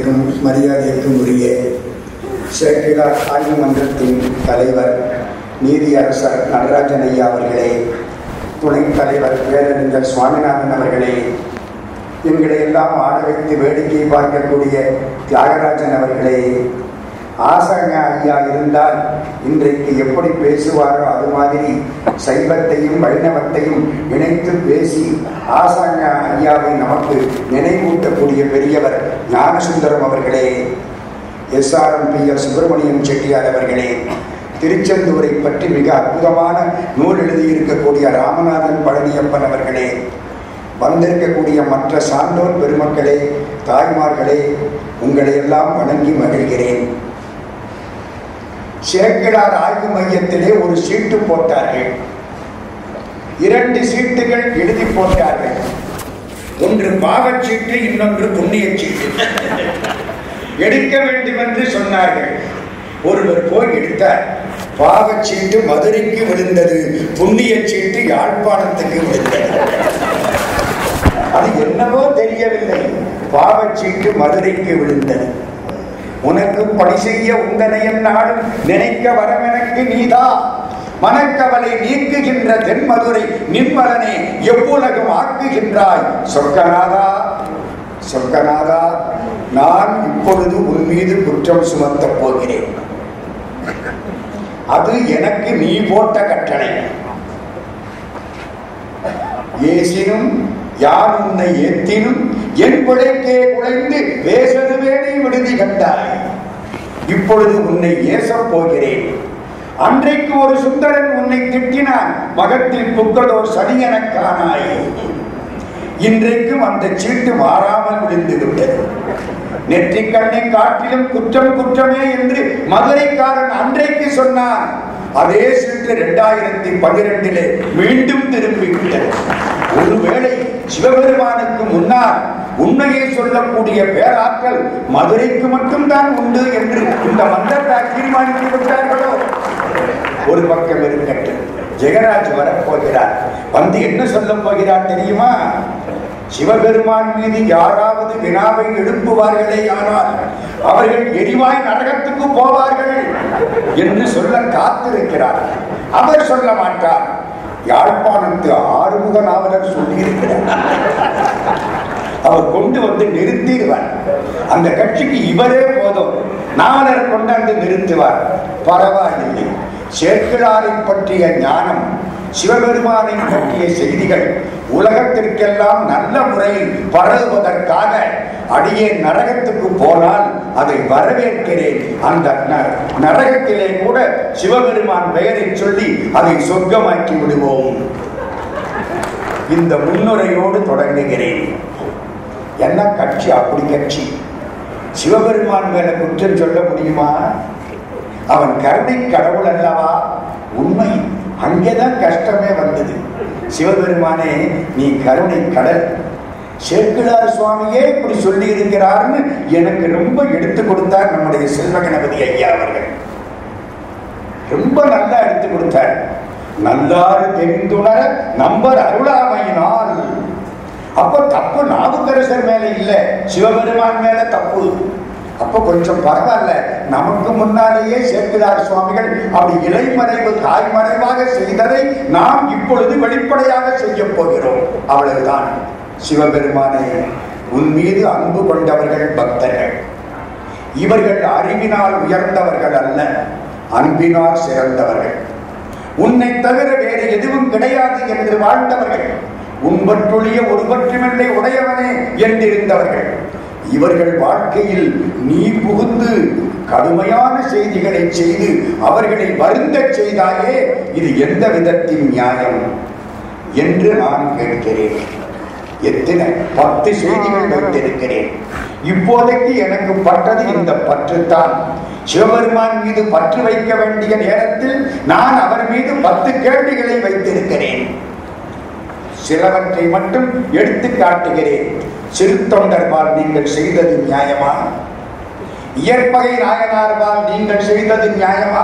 பெருமைக்கும் மரியாதைக்கும் உரிய சேக்கிழார் ஆய்வு மன்றத்தின் தலைவர் நீதியரசர் நடராஜன் ஐயா அவர்களே துணைத் தலைவர் பேரறிஞர் சுவாமிநாதன் அவர்களே எங்களை எல்லாம் ஆட வைத்து வேடிக்கை பார்க்கக்கூடிய தியாகராஜன் அவர்களே ஆசாங்க ஐயா இருந்தால் இன்றைக்கு எப்படி பேசுவாரோ அது மாதிரி சைவத்தையும் வைணவத்தையும் இணைத்து பேசி ஆசாங்க ஐயாவை நமக்கு நினைவூட்டக்கூடிய பெரியவர் ஞானசுந்தரம் அவர்களே எஸ்ஆர்எம்பிஎஸ் சுப்பிரமணியம் செட்டியார் அவர்களே திருச்செந்தூரை பற்றி மிக அற்புதமான நூல் எழுதியிருக்கக்கூடிய ராமநாதன் பழனியப்பன் அவர்களே வந்திருக்கக்கூடிய மற்ற சான்றோர் பெருமக்களே தாய்மார்களே உங்களை எல்லாம் வணங்கி மகிழ்கிறேன் சேக்கிழார் ஆய்வு மையத்திலே ஒரு சீட்டு போட்டார்கள் இரண்டு சீட்டுகள் எழுதி போட்டார்கள் ஒன்று பாவச்சீட்டு இன்னொன்று புண்ணிய சீட்டு எடுக்க வேண்டும் என்று சொன்னார்கள் ஒருவர் போய் எடுத்தார் பாவச்சீட்டு மதுரைக்கு விழுந்தது புண்ணிய சீட்டு யாழ்ப்பாணத்துக்கு விழுந்தது அது என்னவோ தெரியவில்லை பாவச்சீட்டு மதுரைக்கு விழுந்தது உனக்கு பணி செய்ய உந்தனையன் நாடும் நினைக்க வரமெனக்கு நீதா மனக்கவலை நீக்குகின்ற தென்மதுரை நிம்மலனே எவ்வுலகம் ஆக்குகின்றாய் சொர்க்கநாதா சொர்க்கநாதா நான் இப்பொழுது உன் மீது குற்றம் சுமத்தப் போகிறேன் அது எனக்கு நீ போட்ட கட்டளை ஏசினும் யார் உன்னை ஏத்தினும் என் பிழைக்கே குலைந்து வேசது வேலை விடுதி கண்டாய் இப்பொழுது உன்னை ஏசப் போகிறேன் அன்றைக்கு ஒரு சுந்தரன் உன்னை திட்டினான் மகத்தில் புக்கடோர் சனியனக் காணாய் இன்றைக்கும் அந்த சீட்டு மாறாமல் விழுந்து விட்டது நெற்றிக் கண்ணை காட்டிலும் குற்றம் குற்றமே என்று மதுரைக்காரன் அன்றைக்கு சொன்னான் அதே சீட்டு இரண்டாயிரத்தி பன்னிரெண்டிலே மீண்டும் திரும்பி விட்டது ஒருவேளை சிவபெருமானுக்கு முன்னால் உண்மையை சொல்லக்கூடிய பேராற்றல் மதுரைக்கு மட்டும்தான் உண்டு என்று இந்த மந்தத்தார் தீர்மானித்து விட்டார்களோ ஒரு பக்கம் இருக்கட்டும் ஜெகராஜ் வரப்போகிறார் வந்து என்ன சொல்ல போகிறார் தெரியுமா சிவபெருமான் மீது யாராவது வினாவை எழுப்புவார்களே ஆனால் அவர்கள் எரிவாய் நரகத்துக்கு போவார்கள் என்று சொல்ல காத்திருக்கிறார் அவர் சொல்ல மாட்டார் யாழ்ப்பாணத்து ஆறுமுக நாவலர் சொல்லியிருக்கிறார் அவர் கொண்டு வந்து நிறுத்திடுவார் அந்த கட்சிக்கு இவரே போதும் நாவலர் கொண்டாந்து நிறுத்துவார் பரவாயில்லை சேக்கிழாரை பற்றிய ஞானம் சிவபெருமானை பற்றிய செய்திகள் உலகத்திற்கெல்லாம் நல்ல முறையில் பரவுவதற்காக அடியே நரகத்துக்கு போனால் அதை வரவேற்கிறேன் அந்த ந- நரகத்திலே கூட சிவபெருமான் பெயரை சொல்லி அதை சொர்க்கமாக்கி விடுவோம் இந்த முன்னுரையோடு தொடங்குகிறேன் என்ன கட்சி அப்படி கட்சி சிவபெருமான் மேல குற்றம் சொல்ல முடியுமா அவன் கருணை கடவுள் அல்லவா உண்மை அங்கேதான் கஷ்டமே வந்தது சிவபெருமானே நீ கருணை கடல் சேக்கிழார் சுவாமியே இப்படி சொல்லி இருக்கிறார்னு எனக்கு ரொம்ப எடுத்து கொடுத்தார் நம்முடைய செல்வ கணபதி ஐயா அவர்கள் ரொம்ப நல்லா எடுத்து கொடுத்தார் நல்லாறு தெரிந்துணர நம்பர் அருளாமையினால் அப்ப தப்பு நாவுக்கரசர் மேல இல்ல சிவபெருமான் மேல தப்பு அப்ப கொஞ்சம் பரவாயில்ல நமக்கு முன்னாலேயே சேக்கிழார் சுவாமிகள் அப்படி இலைமறைவு தாய்மறைவாக செய்ததை நாம் இப்பொழுது வெளிப்படையாக செய்ய போகிறோம் அவ்வளவுதான் சிவபெருமானே உன் மீது அன்பு கொண்டவர்கள் பக்தர்கள் இவர்கள் அறிவினால் உயர்ந்தவர்கள் அல்ல அன்பினால் சிறந்தவர்கள் உன்னை தவிர வேறு எதுவும் கிடையாது என்று வாழ்ந்தவர்கள் உன்பற்றுளிய ஒருவற்றுமில்லை உடையவனே என்றிருந்தவர்கள் இவர்கள் வாழ்க்கையில் நீ புகுந்து கடுமையான செய்திகளை செய்து அவர்களை வருந்தச் செய்தாயே இது எந்த விதத்தின் நியாயம் என்று நான் கேட்கிறேன் எத்தனை பத்து செய்திகள் வைத்திருக்கிறேன் இப்போதைக்கு எனக்கு பட்டது இந்த பற்றுத்தான் சிவபெருமான் மீது பற்று வைக்க வேண்டிய நேரத்தில் நான் அவர் மீது பத்து கேள்விகளை வைத்திருக்கிறேன் சிலவற்றை மட்டும் எடுத்து காட்டுகிறேன் சிறு தொண்டர்பால் நீங்கள் செய்தது நியாயமா இயற்பகை நாயனார்பால் நீங்கள் செய்தது நியாயமா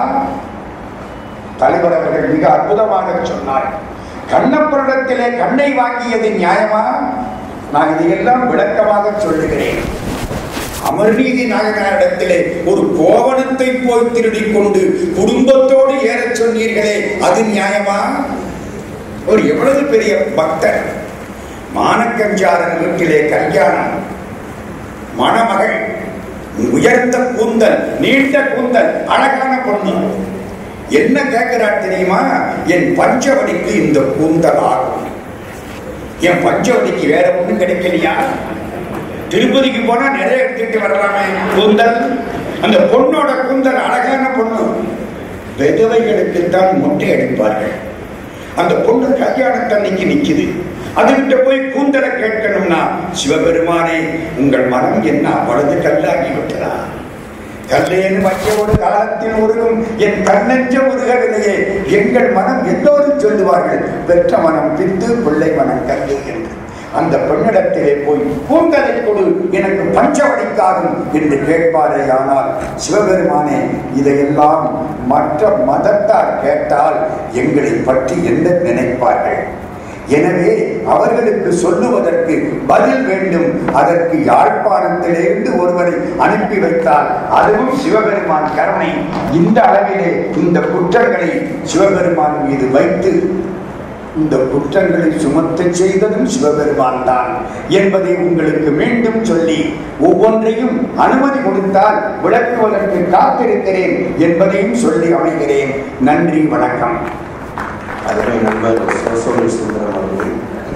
தலைவர் அவர்கள் மிக அற்புதமாக சொன்னார் கண்ணப்புரடத்திலே கண்ணை வாங்கியது நியாயமா நான் இதையெல்லாம் விளக்கமாக சொல்லுகிறேன் அமர்நீதி நாயனாரிடத்திலே ஒரு கோவணத்தை போய் திருடிக் கொண்டு குடும்பத்தோடு ஏறச் சொன்னீர்களே அது நியாயமா ஒரு எவ்வளவு பெரிய பக்தர் மானக்கஞ்சாரன் வீட்டிலே கல்யாணம் மணமகள் உயர்ந்த கூந்தல் நீண்ட கூந்தல் அழகான பொண்ணு என்ன கேட்கிறார் தெரியுமா என் பஞ்சவடிக்கு இந்த கூந்தல் ஆகும் என் பஞ்சவடிக்கு வேற ஒண்ணும் கிடைக்கலையா திருப்பதிக்கு போனா நிறைய எடுத்துட்டு வரலாமே கூந்தல் அந்த பொண்ணோட கூந்தல் அழகான பொண்ணு விதவைகளுக்குத்தான் மொட்டை அடிப்பார்கள் அந்த பொண்ணு கல்யாணத்தன்னைக்கு நிக்குது அதுகிட்ட போய் கூந்தலை கேட்கணும்னா சிவபெருமானே உங்கள் மனம் என்ன அவ்வளவு கல்லாகி விட்டதா கல்லேன்னு வைக்கோடு காலத்தில் உருகும் என் கண்ணெஞ்ச உருகவில்லையே எங்கள் மனம் எல்லோரும் சொல்லுவார்கள் பெற்ற மனம் பித்து பிள்ளை மனம் கல்லு என்று அந்த பெண்ணிடத்திலே போய் கூந்தலை கொடு எனக்கு பஞ்சவடிக்காகும் என்று கேட்பாரே ஆனால் சிவபெருமானே இதையெல்லாம் மற்ற மதத்தார் கேட்டால் எங்களை பற்றி என்ன நினைப்பார்கள் எனவே அவர்களுக்கு சொல்லுவதற்கு பதில் வேண்டும் அதற்கு யாழ்ப்பாணத்திலிருந்து ஒருவரை அனுப்பி வைத்தால் அதுவும் சிவபெருமான் கருணை இந்த அளவிலே இந்த குற்றங்களை சிவபெருமான் மீது வைத்து இந்த குற்றங்களை சுமத்த செய்ததும் சிவபெருமான் தான் என்பதை உங்களுக்கு மீண்டும் சொல்லி ஒவ்வொன்றையும் அனுமதி கொடுத்தால் விளக்குவதற்கு காத்திருக்கிறேன் என்பதையும் சொல்லி அமைகிறேன் நன்றி வணக்கம் அருமை நண்பர் சிவசோமி சுந்தரம் அவர்கள்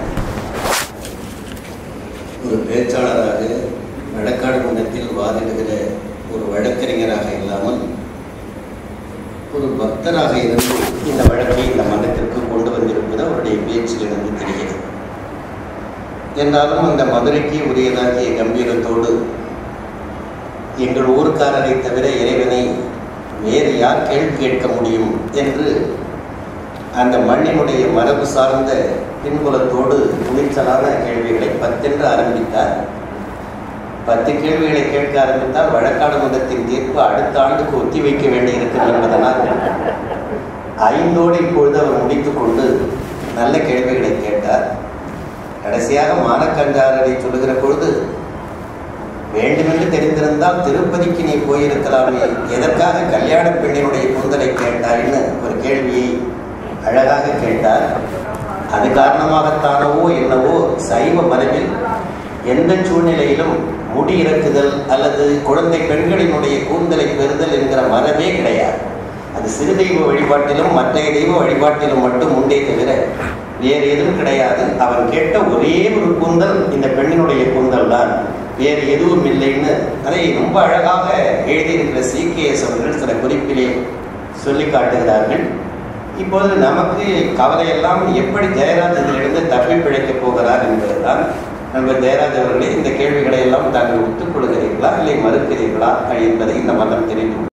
ஒரு பேச்சாளராக வழக்காடு மன்றத்தில் வாதிடுகிற ஒரு வழக்கறிஞராக இல்லாமல் ஒரு பக்தராக இருந்து இந்த வழக்கை இந்த மன்றத்திற்கு கொண்டு வந்திருப்பது அவருடைய பேச்சிலிருந்து தெரிகிறது என்றாலும் அந்த மதுரைக்கு உரியதாகிய கம்பீரத்தோடு எங்கள் ஊர்க்காரரை தவிர இறைவனை வேறு யார் கேள்வி கேட்க முடியும் என்று அந்த மண்ணினுடைய மரபு சார்ந்த பின்புலத்தோடு துணிச்சலான கேள்விகளை பத்தென்று ஆரம்பித்தார் பத்து கேள்விகளை கேட்க ஆரம்பித்தால் வழக்காடு மன்றத்தின் தீர்ப்பு அடுத்த ஆண்டுக்கு ஒத்தி வைக்க வேண்டியிருக்கும் என்பதனால் ஐந்தோடு இப்பொழுது அவர் முடித்துக்கொண்டு நல்ல கேள்விகளை கேட்டார் கடைசியாக மானக்கஞ்சாரரை சொல்லுகிற பொழுது வேண்டுமென்று தெரிந்திருந்தால் திருப்பதிக்கு நீ போயிருக்கலாமே எதற்காக கல்யாண பெண்ணினுடைய கூந்தலை கேட்டாய்ன்னு ஒரு கேள்வியை அழகாக கேட்டார் அது காரணமாகத்தானவோ என்னவோ சைவ மரபில் எந்த சூழ்நிலையிலும் முடி இறக்குதல் அல்லது குழந்தை பெண்களினுடைய கூந்தலை பெறுதல் என்கிற மரபே கிடையாது அது சிறு தெய்வ வழிபாட்டிலும் மற்றைய தெய்வ வழிபாட்டிலும் மட்டும் உண்டே தவிர வேறு எதுவும் கிடையாது அவன் கேட்ட ஒரே ஒரு கூந்தல் இந்த பெண்ணினுடைய கூந்தல் தான் வேறு எதுவும் இல்லைன்னு அதை ரொம்ப அழகாக எழுதியிருக்கிற சி கே எஸ் அவர்கள் சில குறிப்பிலே சொல்லி காட்டுகிறார்கள் இப்போது நமக்கு கவலையெல்லாம் எப்படி ஜெயராஜ் இதிலிருந்து தப்பி பிழைக்கப் போகிறார் என்பதுதான் நண்பர் ஜெயராஜ் அவர்களே இந்த கேள்விகளை எல்லாம் தாங்கள் ஒத்துக்கொள்கிறீர்களா இல்லை மறுக்கிறீர்களா என்பதை இந்த மதம் தெரிந்து